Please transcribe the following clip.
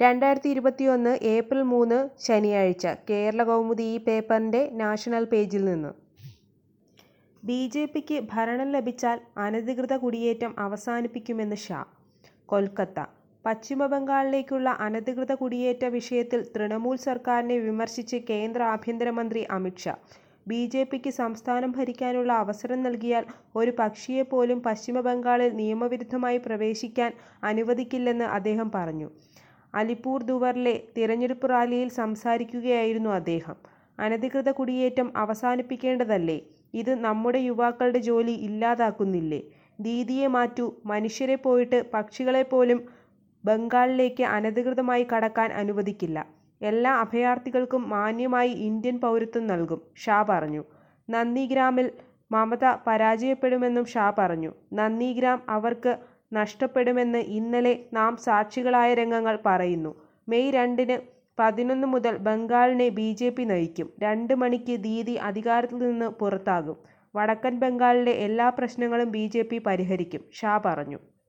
രണ്ടായിരത്തി ഇരുപത്തിയൊന്ന് ഏപ്രിൽ മൂന്ന് ശനിയാഴ്ച കേരളകൗമുദി ഈ പേപ്പറിൻ്റെ നാഷണൽ പേജിൽ നിന്ന് ബി ജെ പിക്ക് ഭരണം ലഭിച്ചാൽ അനധികൃത കുടിയേറ്റം അവസാനിപ്പിക്കുമെന്ന് ഷാ കൊൽക്കത്ത പശ്ചിമബംഗാളിലേക്കുള്ള അനധികൃത കുടിയേറ്റ വിഷയത്തിൽ തൃണമൂൽ സർക്കാരിനെ വിമർശിച്ച് കേന്ദ്ര ആഭ്യന്തരമന്ത്രി അമിത് ഷാ ബി ജെ പിക്ക് സംസ്ഥാനം ഭരിക്കാനുള്ള അവസരം നൽകിയാൽ ഒരു പക്ഷിയെപ്പോലും പശ്ചിമബംഗാളിൽ നിയമവിരുദ്ധമായി പ്രവേശിക്കാൻ അനുവദിക്കില്ലെന്ന് അദ്ദേഹം പറഞ്ഞു അലിപൂർദുവറിലെ തിരഞ്ഞെടുപ്പ് റാലിയിൽ സംസാരിക്കുകയായിരുന്നു അദ്ദേഹം അനധികൃത കുടിയേറ്റം അവസാനിപ്പിക്കേണ്ടതല്ലേ ഇത് നമ്മുടെ യുവാക്കളുടെ ജോലി ഇല്ലാതാക്കുന്നില്ലേ ദീദിയെ മാറ്റൂ മനുഷ്യരെ പോയിട്ട് പക്ഷികളെപ്പോലും ബംഗാളിലേക്ക് അനധികൃതമായി കടക്കാൻ അനുവദിക്കില്ല എല്ലാ അഭയാർത്ഥികൾക്കും മാന്യമായി ഇന്ത്യൻ പൗരത്വം നൽകും ഷാ പറഞ്ഞു നന്ദിഗ്രാമിൽ മമത പരാജയപ്പെടുമെന്നും ഷാ പറഞ്ഞു നന്ദിഗ്രാം അവർക്ക് നഷ്ടപ്പെടുമെന്ന് ഇന്നലെ നാം സാക്ഷികളായ രംഗങ്ങൾ പറയുന്നു മെയ് രണ്ടിന് പതിനൊന്ന് മുതൽ ബംഗാളിനെ ബി ജെ പി നയിക്കും രണ്ട് മണിക്ക് ദീദി അധികാരത്തിൽ നിന്ന് പുറത്താകും വടക്കൻ ബംഗാളിലെ എല്ലാ പ്രശ്നങ്ങളും ബി ജെ പി പരിഹരിക്കും ഷാ പറഞ്ഞു